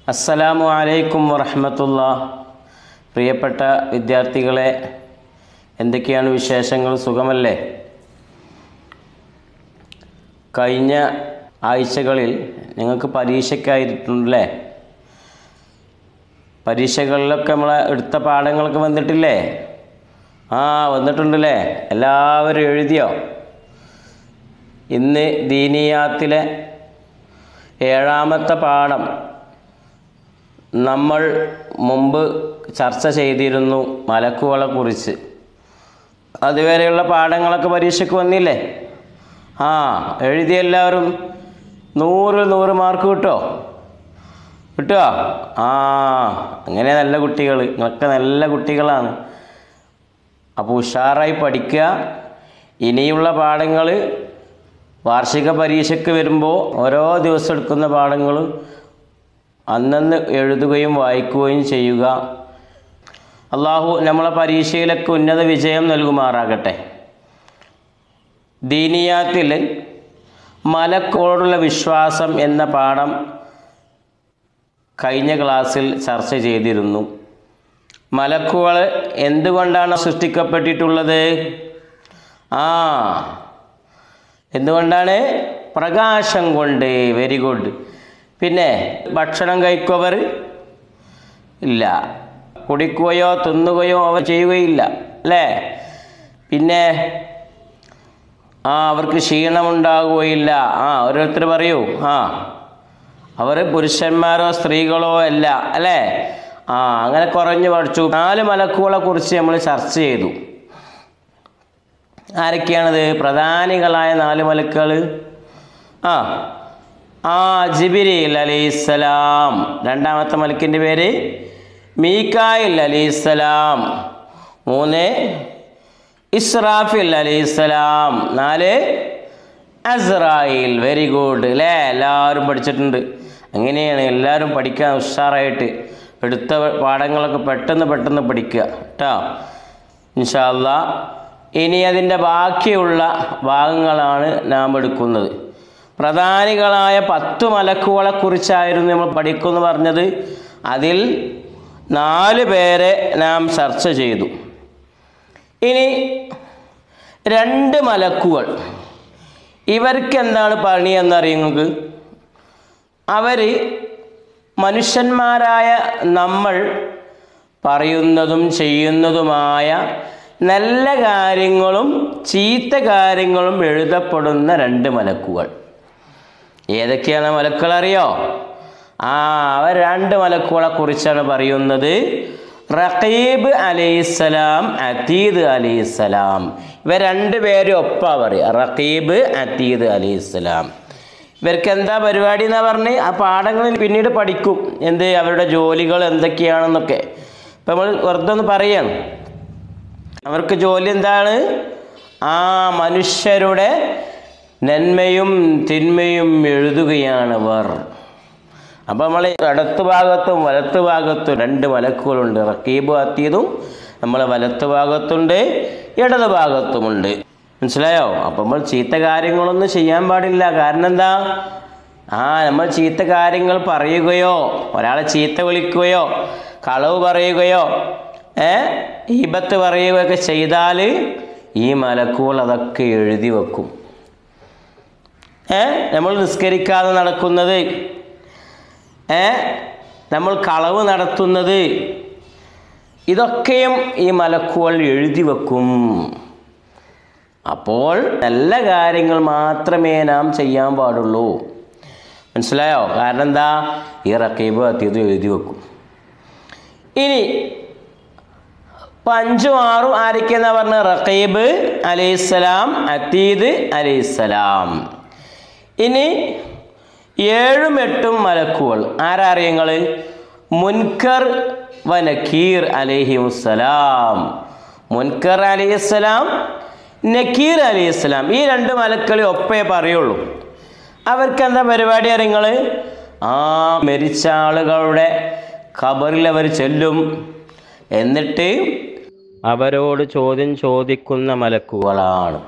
അസ്സലാമു അലൈക്കും വറഹമത്തുള്ള പ്രിയപ്പെട്ട വിദ്യാർത്ഥികളെ എന്തൊക്കെയാണ് വിശേഷങ്ങൾ സുഖമല്ലേ കഴിഞ്ഞ ആഴ്ചകളിൽ നിങ്ങൾക്ക് പരീക്ഷയ്ക്കായിട്ടുണ്ടല്ലേ പരീക്ഷകളിലൊക്കെ നമ്മളെ എടുത്ത പാഠങ്ങളൊക്കെ വന്നിട്ടില്ലേ ആ വന്നിട്ടുണ്ടല്ലേ എല്ലാവരും എഴുതിയോ ഇന്ന് ദീനിയാത്തിലെ ഏഴാമത്തെ പാഠം നമ്മൾ മുമ്പ് ചർച്ച ചെയ്തിരുന്നു മലക്കുകളെ കുറിച്ച് അതുവരെയുള്ള പാഠങ്ങളൊക്കെ പരീക്ഷയ്ക്ക് വന്നില്ലേ ആ എഴുതിയ എല്ലാവരും നൂറിൽ നൂറ് മാർക്ക് കിട്ടോ കിട്ടുമോ ആ അങ്ങനെ നല്ല കുട്ടികൾ നിങ്ങളൊക്കെ നല്ല കുട്ടികളാണ് അപ്പോൾ ഉഷാറായി പഠിക്കുക ഇനിയുള്ള പാഠങ്ങൾ വാർഷിക പരീക്ഷയ്ക്ക് വരുമ്പോൾ ഓരോ ദിവസം എടുക്കുന്ന പാഠങ്ങൾ അന്നന്ന് എഴുതുകയും വായിക്കുകയും ചെയ്യുക അള്ളാഹു നമ്മളെ പരീക്ഷയിലൊക്കെ ഉന്നത വിജയം നൽകുമാറാകട്ടെ ദീനിയാത്തിൽ മലക്കോടുള്ള വിശ്വാസം എന്ന പാഠം കഴിഞ്ഞ ക്ലാസ്സിൽ ചർച്ച ചെയ്തിരുന്നു മലക്കുകൾ എന്തുകൊണ്ടാണ് സൃഷ്ടിക്കപ്പെട്ടിട്ടുള്ളത് ആ എന്തുകൊണ്ടാണ് പ്രകാശം കൊണ്ട് വെരി ഗുഡ് പിന്നെ ഭക്ഷണം കഴിക്കുവർ ഇല്ല കുടിക്കുകയോ തിന്നുകയോ അവർ ചെയ്യുകയില്ല അല്ലേ പിന്നെ ആ അവർക്ക് ക്ഷീണമുണ്ടാകുകയില്ല ആ ഓരോരുത്തർ പറയൂ ആ അവർ പുരുഷന്മാരോ സ്ത്രീകളോ അല്ല അല്ലേ ആ അങ്ങനെ കുറഞ്ഞു പഠിച്ചു നാല് മലക്കുകളെ കുറിച്ച് നമ്മൾ ചർച്ച ചെയ്തു ആരൊക്കെയാണത് പ്രധാനികളായ നാല് മലക്കുകൾ ആ ആ ജിബിരിൽ അലൈസലാം രണ്ടാമത്തെ മലക്കിൻ്റെ പേര് മീക്കായിൽ അലൈസലാം മൂന്ന് ഇസ്രാഫിൽ അലൈസലാം നാല് അസ്രായിൽ വെരി ഗുഡ് അല്ലേ എല്ലാവരും പഠിച്ചിട്ടുണ്ട് അങ്ങനെയാണ് എല്ലാവരും പഠിക്കാൻ ഉഷാറായിട്ട് എടുത്ത പാഠങ്ങളൊക്കെ പെട്ടെന്ന് പെട്ടെന്ന് പഠിക്കുക കേട്ടോ ഇൻഷാല്ല ഇനി അതിൻ്റെ ബാക്കിയുള്ള ഭാഗങ്ങളാണ് നാം എടുക്കുന്നത് പ്രധാനികളായ പത്ത് മലക്കുകളെ കുറിച്ചായിരുന്നു നമ്മൾ പഠിക്കുമെന്ന് പറഞ്ഞത് അതിൽ നാല് പേരെ നാം ചർച്ച ചെയ്തു ഇനി രണ്ട് മലക്കുകൾ ഇവർക്ക് എന്താണ് പണി എന്നറിയുന്നത് അവർ മനുഷ്യന്മാരായ നമ്മൾ പറയുന്നതും ചെയ്യുന്നതുമായ നല്ല കാര്യങ്ങളും ചീത്ത കാര്യങ്ങളും എഴുതപ്പെടുന്ന രണ്ട് മലക്കുകൾ ഏതൊക്കെയാണ് മലക്കുകൾ അറിയോ ആ അവർ രണ്ട് മലക്കുകളെ കുറിച്ചാണ് പറയുന്നത് റഖീബ് അലൈസലാം അതീദ് അലൈസലാം ഇവർ രണ്ടുപേരും ഒപ്പാ പറയുക റഖീബ് അതീദ് അലൈസലാം ഇവർക്ക് എന്താ പരിപാടി എന്നാ പറഞ്ഞ് ആ പാഠങ്ങളിൽ പിന്നീട് പഠിക്കും എന്ത് അവരുടെ ജോലികൾ എന്തൊക്കെയാണെന്നൊക്കെ ഇപ്പം നമ്മൾ വെറുതെ ഒന്ന് പറയാണ് അവർക്ക് ജോലി എന്താണ് ആ മനുഷ്യരുടെ നന്മയും തിന്മയും എഴുതുകയാണ് അവർ അപ്പം നമ്മൾ ഇടത്ത് ഭാഗത്തും വലത്ത് ഭാഗത്തും രണ്ട് മലക്കുകളുണ്ട് റക്കീബ് അത്തിയതും നമ്മൾ വലത്ത് ഭാഗത്തുണ്ട് ഇടത് ഭാഗത്തുമുണ്ട് മനസ്സിലായോ അപ്പം നമ്മൾ ചീത്ത കാര്യങ്ങളൊന്നും ചെയ്യാൻ പാടില്ല കാരണം എന്താ ആ നമ്മൾ ചീത്ത കാര്യങ്ങൾ പറയുകയോ ഒരാളെ ചീത്ത വിളിക്കുകയോ കളവ് പറയുകയോ ഏ ഈപത്ത് പറയുകയൊക്കെ ചെയ്താൽ ഈ മലക്കുകൾ അതൊക്കെ എഴുതി വെക്കും ഏ നമ്മൾ നിസ്കരിക്കാതെ നടക്കുന്നത് ഏ നമ്മൾ കളവ് നടത്തുന്നത് ഇതൊക്കെയും ഈ മലക്കുകൾ എഴുതി വെക്കും അപ്പോൾ നല്ല കാര്യങ്ങൾ മാത്രമേ നാം ചെയ്യാൻ പാടുള്ളൂ മനസ്സിലായോ കാരണം എന്താ ഈ റക്കീബ് അത്തിയത് എഴുതി വെക്കും ഇനി ഇപ്പം അഞ്ചും ആറും ആരൊക്കെയെന്നാ പറഞ്ഞ റക്കീബ് അലൈസലാം അത്തീദ് അലൈസലാം ഇനി ഏഴും എട്ടും മലക്കുകൾ ആരറിയങ്ങൾ മുൻകർ വ നക്കീർ അലഹിമുസലാം മുൻകർ അലൈഹിസ്സലാം നക്കീർ അലൈഹിസ്സലാം ഈ രണ്ട് മലക്കളെ ഒപ്പേ പറയുള്ളൂ അവർക്ക് എന്താ പരിപാടി അറിയങ്ങൾ ആ മരിച്ച ആളുകളുടെ ഖബറിൽ അവർ ചെല്ലും എന്നിട്ട് അവരോട് ചോദ്യം ചോദിക്കുന്ന മലക്കുകളാണ്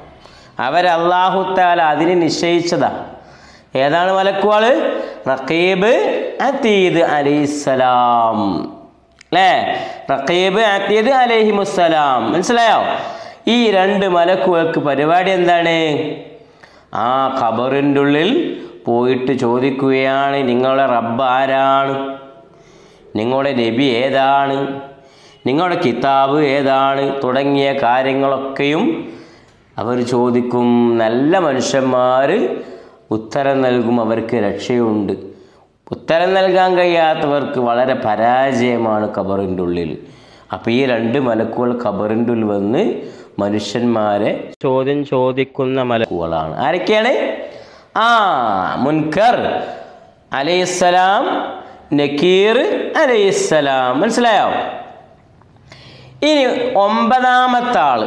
അവരല്ലാഹുത്താല അതിന് നിശ്ചയിച്ചതാ ഏതാണ് മലക്കുകൾ റക്കീബ് അതീദ് അലൈഹിസ്സലാം അല്ലേ റഖീബ് അതീദ് അലൈഹിമുസ്സലാം മനസ്സിലായോ ഈ രണ്ട് മലക്കുകൾക്ക് പരിപാടി എന്താണ് ആ ഖബറിൻ്റെ ഉള്ളിൽ പോയിട്ട് ചോദിക്കുകയാണ് നിങ്ങളുടെ റബ്ബ് ആരാണ് നിങ്ങളുടെ നബി ഏതാണ് നിങ്ങളുടെ കിതാബ് ഏതാണ് തുടങ്ങിയ കാര്യങ്ങളൊക്കെയും അവർ ചോദിക്കും നല്ല മനുഷ്യന്മാർ ഉത്തരം നൽകും അവർക്ക് രക്ഷയുണ്ട് ഉത്തരം നൽകാൻ കഴിയാത്തവർക്ക് വളരെ പരാജയമാണ് ഖബറിൻ്റെ ഉള്ളിൽ അപ്പോൾ ഈ രണ്ട് മലക്കുകൾ ഖബറിൻ്റെ ഉള്ളിൽ വന്ന് മനുഷ്യന്മാരെ ചോദ്യം ചോദിക്കുന്ന മലക്കുകളാണ് ആരൊക്കെയാണ് ആ മുൻകർ അലൈഹിസ്സലാം നക്കീർ അലൈഹിസ്സലാം മനസ്സിലായോ ഇനി ഒമ്പതാമത്തെ ആള്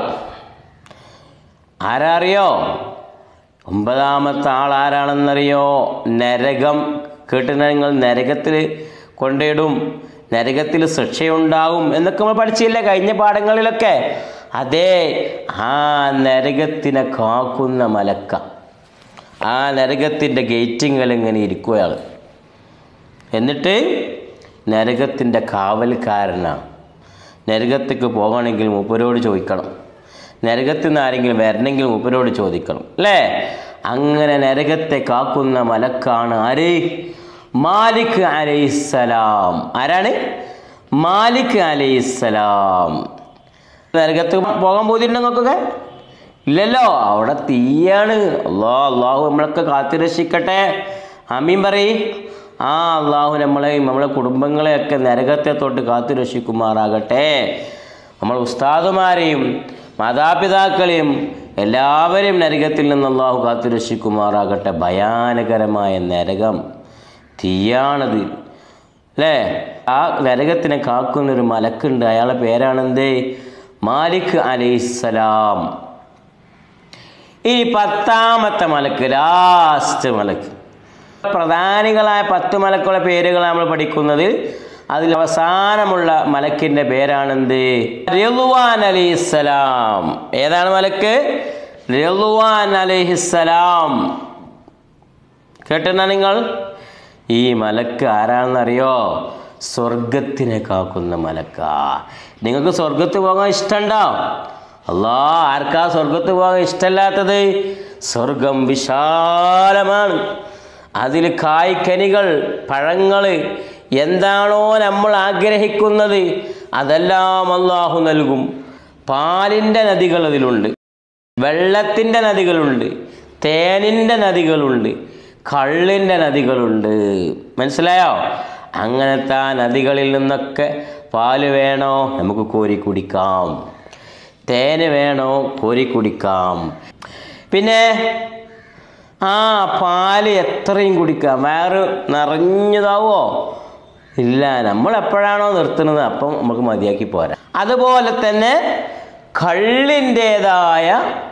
ആരറിയോ ഒമ്പതാമത്തെ ആൾ ആരാണെന്നറിയോ നരകം കേട്ടിട്ട് നിങ്ങൾ നരകത്തിൽ കൊണ്ടിടും നരകത്തിൽ ശിക്ഷയുണ്ടാകും എന്നൊക്കെ നമ്മൾ പഠിച്ചില്ലേ കഴിഞ്ഞ പാഠങ്ങളിലൊക്കെ അതേ ആ നരകത്തിനെ കാക്കുന്ന മലക്ക ആ നരകത്തിൻ്റെ ഗേറ്റിങ്ങൾ ഇങ്ങനെ ഇരിക്കുകയാണ് എന്നിട്ട് നരകത്തിൻ്റെ കാവൽക്കാരനാണ് നരകത്തേക്ക് പോകണമെങ്കിൽ മൂപ്പരോട് ചോദിക്കണം നരകത്തിൽ നിന്ന് ആരെങ്കിലും വരണമെങ്കിൽ മൂപ്പരോട് ചോദിക്കണം അല്ലേ അങ്ങനെ നരകത്തെ കാക്കുന്ന മലക്കാണ് ആര് മാലിക് അലൈഹിസ്സലാം ആരാണ് മാലിക് അലൈഹിസ്സലാം നരകത്ത് പോകാൻ പോയിട്ടുണ്ടോ നിങ്ങൾക്കൊക്കെ ഇല്ലല്ലോ അവിടെ തീയാണ് അള്ളാ അള്ളാഹു നമ്മളൊക്കെ കാത്തിരക്ഷിക്കട്ടെ ആമീൻ പറയ് ആ അള്ളാഹു നമ്മളെയും നമ്മളെ കുടുംബങ്ങളെയൊക്കെ നരകത്തെ തൊട്ട് കാത്തുരക്ഷിക്കുമാറാകട്ടെ നമ്മൾ ഉസ്താദുമാരെയും മാതാപിതാക്കളെയും എല്ലാവരെയും നരകത്തിൽ നിന്ന് അള്ളാഹു കാത്തുരക്ഷിക്കുമാറാകട്ടെ ഭയാനകരമായ നരകം തീയാണത് അല്ലേ ആ നരകത്തിനെ കാക്കുന്നൊരു മലക്കുണ്ട് അയാളുടെ പേരാണെന്ത് മാലിക് അലൈഹിസ്സലാം ഇനി പത്താമത്തെ മലക്ക് ലാസ്റ്റ് മലക്ക് പ്രധാനികളായ പത്ത് മലക്കുകളുടെ പേരുകൾ നമ്മൾ പഠിക്കുന്നത് അതിൽ അവസാനമുള്ള മലക്കിന്റെ പേരാണെന്ത് റിളുവാൻ അലിസ്സലാം ഏതാണ് മലക്ക് റിളുവാൻ അലിഹിസ്സലാം കേട്ടിരുന്ന നിങ്ങൾ ഈ മലക്ക് ആരാണെന്നറിയോ സ്വർഗത്തിനെ കാക്കുന്ന മലക്ക നിങ്ങൾക്ക് സ്വർഗത്ത് പോകാൻ ഇഷ്ടമുണ്ടോ അല്ലാ ആർക്കാ സ്വർഗത്ത് പോകാൻ ഇഷ്ടമല്ലാത്തത് സ്വർഗം വിശാലമാണ് അതിൽ കായ്ക്കനികൾ പഴങ്ങൾ എന്താണോ നമ്മൾ ആഗ്രഹിക്കുന്നത് അതെല്ലാം അള്ളാഹു നൽകും പാലിൻ്റെ നദികൾ അതിലുണ്ട് വെള്ളത്തിൻ്റെ നദികളുണ്ട് തേനിൻ്റെ നദികളുണ്ട് കള്ളിൻ്റെ നദികളുണ്ട് മനസ്സിലായോ അങ്ങനത്തെ ആ നദികളിൽ നിന്നൊക്കെ പാല് വേണോ നമുക്ക് കോരി കുടിക്കാം തേന് വേണോ കോരി കുടിക്കാം പിന്നെ ആ പാല് എത്രയും കുടിക്കാം വയറ് നിറഞ്ഞതാവോ ഇല്ല നമ്മൾ എപ്പോഴാണോ നിർത്തുന്നത് അപ്പം നമുക്ക് മതിയാക്കി പോരാ അതുപോലെ തന്നെ കള്ളിൻ്റേതായ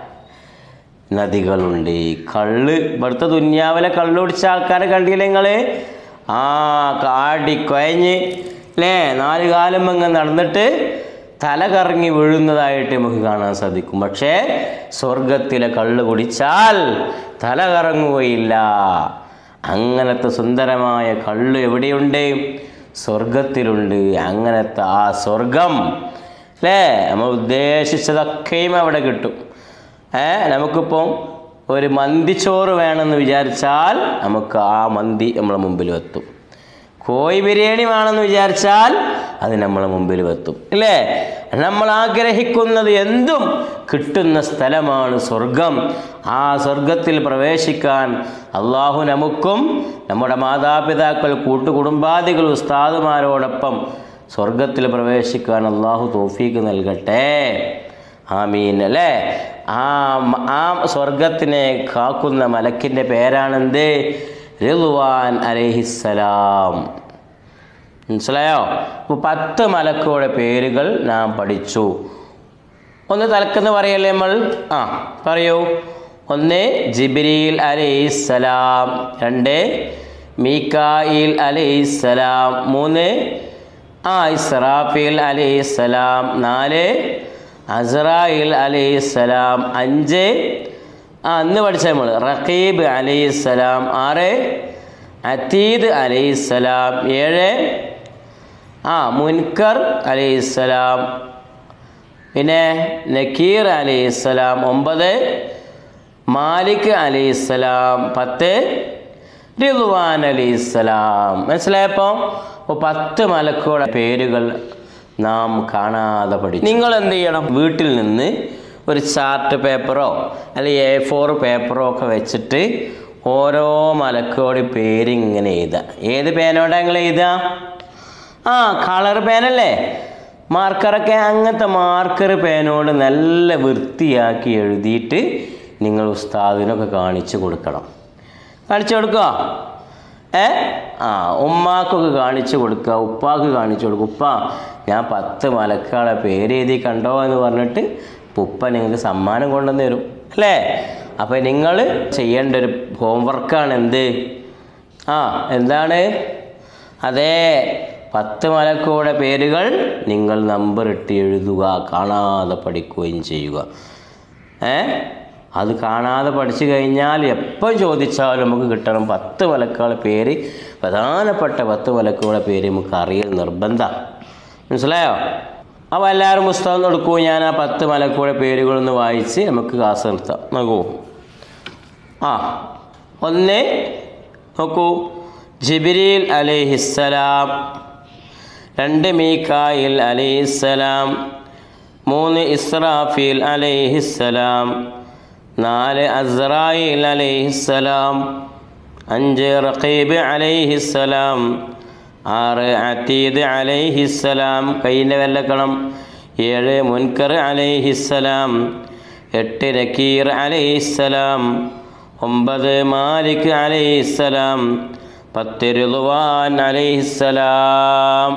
നദികളുണ്ട് ഈ കള്ള് ഇവിടുത്തെ ദുന്യാവിലെ കള്ള് കുടിച്ച ആൾക്കാരെ കണ്ടില്ലേ നിങ്ങൾ ആ കാടി കുഴഞ്ഞ് അല്ലേ നാല് കാലം അങ്ങ് നടന്നിട്ട് തല കറങ്ങി വീഴുന്നതായിട്ട് നമുക്ക് കാണാൻ സാധിക്കും പക്ഷേ സ്വർഗത്തിലെ കള്ള് കുടിച്ചാൽ തല കറങ്ങുകയില്ല അങ്ങനത്തെ സുന്ദരമായ കള്ള് എവിടെയുണ്ട് സ്വർഗത്തിലുണ്ട് അങ്ങനത്തെ ആ സ്വർഗം അല്ലേ നമ്മൾ ഉദ്ദേശിച്ചതൊക്കെയും അവിടെ കിട്ടും ഏ നമുക്കിപ്പം ഒരു മന്തിച്ചോറ് വേണമെന്ന് വിചാരിച്ചാൽ നമുക്ക് ആ മന്തി നമ്മളെ മുമ്പിൽ എത്തും കോഴി ബിരിയാണി വേണമെന്ന് വിചാരിച്ചാൽ അത് നമ്മളെ മുമ്പിൽ എത്തും ഇല്ലേ നമ്മൾ ആഗ്രഹിക്കുന്നത് എന്തും കിട്ടുന്ന സ്ഥലമാണ് സ്വർഗം ആ സ്വർഗത്തിൽ പ്രവേശിക്കാൻ അള്ളാഹു നമുക്കും നമ്മുടെ മാതാപിതാക്കൾ കൂട്ടുകുടുംബാദികൾ ഉസ്താദുമാരോടൊപ്പം സ്വർഗത്തിൽ പ്രവേശിക്കാൻ അള്ളാഹു തോഫീക്ക് നൽകട്ടെ ആമീൻ അല്ലേ ആ മ- ആ സ്വർഗത്തിനെ കാക്കുന്ന മലക്കിൻ്റെ പേരാണെന്ത് റിളുവാൻ അലഹിസ്സലാം മനസ്സിലായോ അപ്പോൾ പത്ത് മലക്കുകളുടെ പേരുകൾ നാം പഠിച്ചു ഒന്ന് തലക്കെന്ന് പറയല്ലേ നമ്മൾ ആ പറയൂ ഒന്ന് ജിബ്രീൽ അലൈഹിസ്സലാം രണ്ട് മീക്കായിൽ അലൈഹിസ്സലാം മൂന്ന് ആ ഇസ്രാഫീൽ അലൈഹിസ്സലാം നാല് അസ്രായിൽ അലൈഹിസ്സലാം അഞ്ച് ആ അന്ന് പഠിച്ച നമ്മൾ റഖീബ് അലൈഹിസ്സലാം ആറ് അതീദ് അലൈഹിസ്സലാം ഏഴ് ആ മുൻകർ അലൈഹിസ്സലാം പിന്നെ നക്കീർ അലൈഹിസ്സലാം ഒമ്പത് മാലിക് അലൈഹിസ്സലാം പത്ത് റിദ്വാൻ അലൈഹിസ്സലാം മനസ്സിലായപ്പോൾ അപ്പോൾ പത്ത് മലക്കുകളുടെ പേരുകൾ നാം കാണാതെ പഠിച്ചു നിങ്ങൾ എന്ത് ചെയ്യണം വീട്ടിൽ നിന്ന് ഒരു ചാർട്ട് പേപ്പറോ അല്ലെങ്കിൽ എ ഫോർ പേപ്പറോ ഒക്കെ വെച്ചിട്ട് ഓരോ മലക്കോടി പേര് ഇങ്ങനെ എഴുതുക ഏത് പേനോടെ നിങ്ങൾ എഴുതുക ആ കളർ പേനല്ലേ മാർക്കറൊക്കെ അങ്ങനത്തെ മാർക്കർ പേനോട് നല്ല വൃത്തിയാക്കി എഴുതിയിട്ട് നിങ്ങൾ ഉസ്താദിനൊക്കെ കാണിച്ചു കൊടുക്കണം കാണിച്ചു കൊടുക്കുക ഏ ആ ഉമ്മാക്കൊക്കെ കാണിച്ചു കൊടുക്കുക ഉപ്പാക്ക് കാണിച്ചു കൊടുക്കുക ഉപ്പ ഞാൻ പത്ത് മലക്കാളെ പേര് എഴുതി കണ്ടോ എന്ന് പറഞ്ഞിട്ട് ഉപ്പ നിങ്ങൾക്ക് സമ്മാനം കൊണ്ടുവന്ന് തരും അല്ലേ അപ്പം നിങ്ങൾ ചെയ്യേണ്ട ഒരു ഹോംവർക്കാണ് എന്ത് ആ എന്താണ് അതെ പത്ത് മലക്കൂടെ പേരുകൾ നിങ്ങൾ നമ്പർ ഇട്ട് എഴുതുക കാണാതെ പഠിക്കുകയും ചെയ്യുക ഏ അത് കാണാതെ പഠിച്ചു കഴിഞ്ഞാൽ എപ്പം ചോദിച്ചാലും നമുക്ക് കിട്ടണം പത്ത് മലക്കുകളുടെ പേര് പ്രധാനപ്പെട്ട പത്ത് മലക്കുകളുടെ പേര് നമുക്ക് അറിയൽ നിർബന്ധം മനസ്സിലായോ അപ്പോൾ എല്ലാവരും പുസ്തകം എടുക്കൂ ഞാൻ ആ പത്ത് മലക്കുകളുടെ പേരുകളൊന്ന് വായിച്ച് നമുക്ക് ക്ലാസ് നിർത്താം നോക്കൂ ആ ഒന്ന് നോക്കൂ ജിബിരിൽ അലൈഹിസ്സലാം രണ്ട് മീക്കായിൽ അലൈഹിസ്സലാം മൂന്ന് ഇസ്രാഫീൽ അലൈഹിസ്സലാം നാല് അസ്രായിൽ അലൈഹിസ്സലാം അഞ്ച് റഖീബ് അലൈഹിസ്സലാം ആറ് അത്തീദ് അലൈഹിസ്സലാം കയ്യിൻ്റെ വെല്ലക്കണം ഏഴ് മുൻകർ അലൈഹിസ്സലാം എട്ട് നക്കീർ അലൈഹിസ്സലാം ഒമ്പത് മാലിക് അലൈഹിസ്സലാം പത്ത് ഋതുവാൻ അലൈഹിസ്സലാം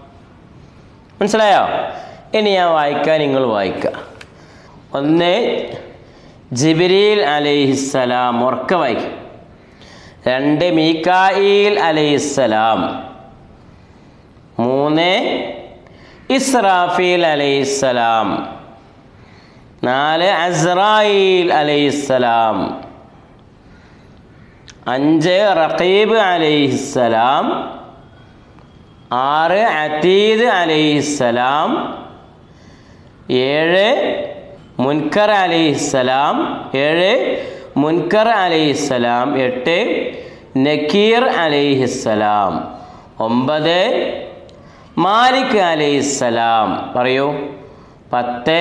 മനസ്സിലായോ ഇനി ഞാൻ വായിക്കാൻ നിങ്ങൾ വായിക്കുക ഒന്ന് ജിബിരിൽ അലൈഹിസ്സലാം ഉറക്ക വായിക്കും രണ്ട് മീക്കായിൽ അലൈഹിസ്സലാം മൂന്ന് ഇസ്രാഫീൽ അലൈഹിസ്സലാം നാല് അസ്രായിൽ അലൈഹിസ്സലാം അഞ്ച് റഖീബ് അലൈഹിസ്സലാം ആറ് അത്തീദ് അലൈഹിസ്സലാം ഏഴ് മുൻകർ അലൈഹിസ്സലാം ഏഴ് മുൻകർ അലൈഹിസ്സലാം എട്ട് നക്കീർ അലൈഹിസ്സലാം ഒമ്പത് മാലിക് അലൈഹിസ്സലാം പറയൂ പത്ത്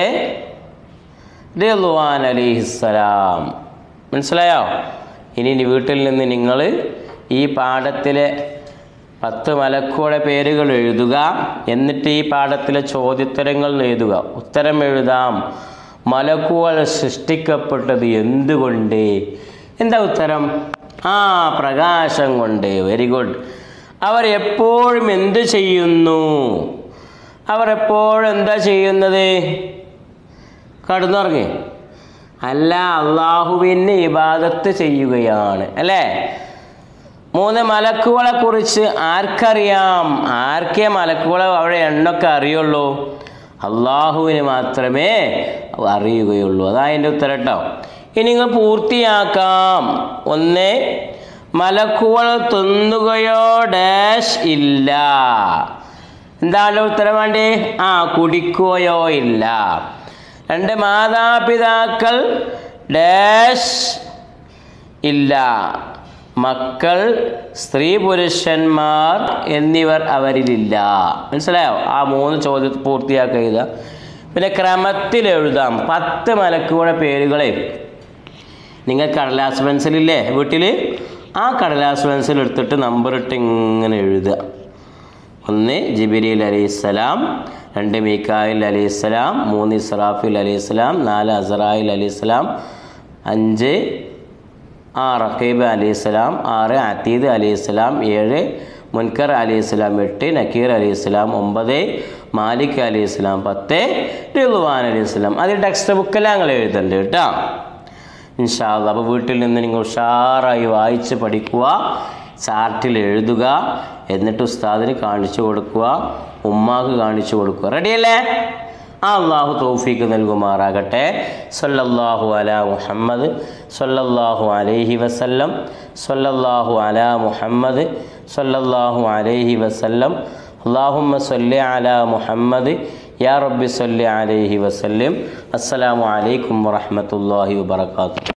റിദ്വാൻ അലൈഹിസ്സലാം മനസ്സിലായോ ഇനി ഇനി വീട്ടിൽ നിന്ന് നിങ്ങൾ ഈ പാഠത്തിലെ പത്ത് മലക്കുകളുടെ പേരുകൾ എഴുതുക എന്നിട്ട് ഈ പാഠത്തിലെ ചോദ്യോത്തരങ്ങൾ എഴുതുക ഉത്തരം എഴുതാം മലക്കുകൾ സൃഷ്ടിക്കപ്പെട്ടത് എന്തുകൊണ്ട് എന്താ ഉത്തരം ആ പ്രകാശം കൊണ്ട് വെരി ഗുഡ് അവർ എപ്പോഴും എന്ത് ചെയ്യുന്നു അവർ എപ്പോഴും എന്താ ചെയ്യുന്നത് കടന്നുറങ്ങി അല്ല അള്ളാഹുവിന് ഇബാദത്ത് ചെയ്യുകയാണ് അല്ലേ മൂന്ന് മലക്കുകളെ കുറിച്ച് ആർക്കറിയാം ആർക്കേ മലക്കുകളെ അവിടെ എണ്ണൊക്കെ അറിയുള്ളൂ അള്ളാഹുവിന് മാത്രമേ അറിയുകയുള്ളൂ അതാ അതിൻ്റെ ഉത്തരം കേട്ടോ ഇനി നിങ്ങൾ പൂർത്തിയാക്കാം ഒന്ന് മലക്കുകൾ തിന്നുകയോ ഡാഷ് ഇല്ല എന്താണ് ഉത്തരം വേണ്ടി ആ കുടിക്കുകയോ ഇല്ല രണ്ട് മാതാപിതാക്കൾ ഡാഷ് ഇല്ല മക്കൾ സ്ത്രീ പുരുഷന്മാർ എന്നിവർ അവരിലില്ല മനസ്സിലായോ ആ മൂന്ന് ചോദ്യം പൂർത്തിയാക്കുക എഴുതാം പിന്നെ ക്രമത്തിൽ എഴുതാം പത്ത് മലക്കുകളുടെ പേരുകളെ നിങ്ങൾ കടലാസ് പെൻസിലില്ലേ വീട്ടിൽ ആ കടലാസ് പെൻസിൽ എടുത്തിട്ട് നമ്പർ ഇട്ട് ഇങ്ങനെ എഴുതുക ഒന്ന് ജിബിരിൽ അലൈഹിസ്സലാം രണ്ട് മീക്കായിൽ അലൈഹിസ്സലാം മൂന്ന് ഇസ്രാഫിൽ അലൈഹിസ്സലാം നാല് അസറായിൽ അലൈഹിസ്സലാം അഞ്ച് ആ റഖീബ് അലൈഹിസ്സലാം ആറ് അത്തീദ് അലൈഹിസ്സലാം ഏഴ് മുൻകർ അലൈഹിസ്സലാം എട്ട് നക്കീർ അലൈഹിസ്സലാം ഒമ്പത് മാലിക് അലൈഹിസ്സലാം പത്ത് റിദ്വാൻ അലൈഹിസ്സലാം അത് ടെക്സ്റ്റ് ബുക്കെല്ലാം ഞങ്ങൾ എഴുതുന്നുണ്ട് കേട്ടോ ഇൻഷാല്ല അപ്പോൾ വീട്ടിൽ നിന്ന് നിങ്ങൾ ഉഷാറായി വായിച്ച് പഠിക്കുക ചാർട്ടിൽ എഴുതുക എന്നിട്ട് ഉസ്താദിന് കാണിച്ചു കൊടുക്കുക ഉമ്മാക്ക് കാണിച്ചു കൊടുക്കുക റെഡിയല്ലേ ആ അള്ളാഹു തൗഫീക്ക് നൽകുമാറാകട്ടെ സല്ലല്ലാഹു അലാ മുഹമ്മദ് സല്ലല്ലാഹു അലൈഹി വസല്ലം സല്ലല്ലാഹു അലാ മുഹമ്മദ് സല്ലല്ലാഹു അലൈഹി വസല്ലം അള്ളാഹുമ്മ സല്ലി അലാ മുഹമ്മദ് യാ റബ്ബി സല്ലി അലൈഹി വസല്ലം അസ്സലാമു അലൈക്കും വറഹ്മത്തുള്ളാഹി വബറകാതുഹു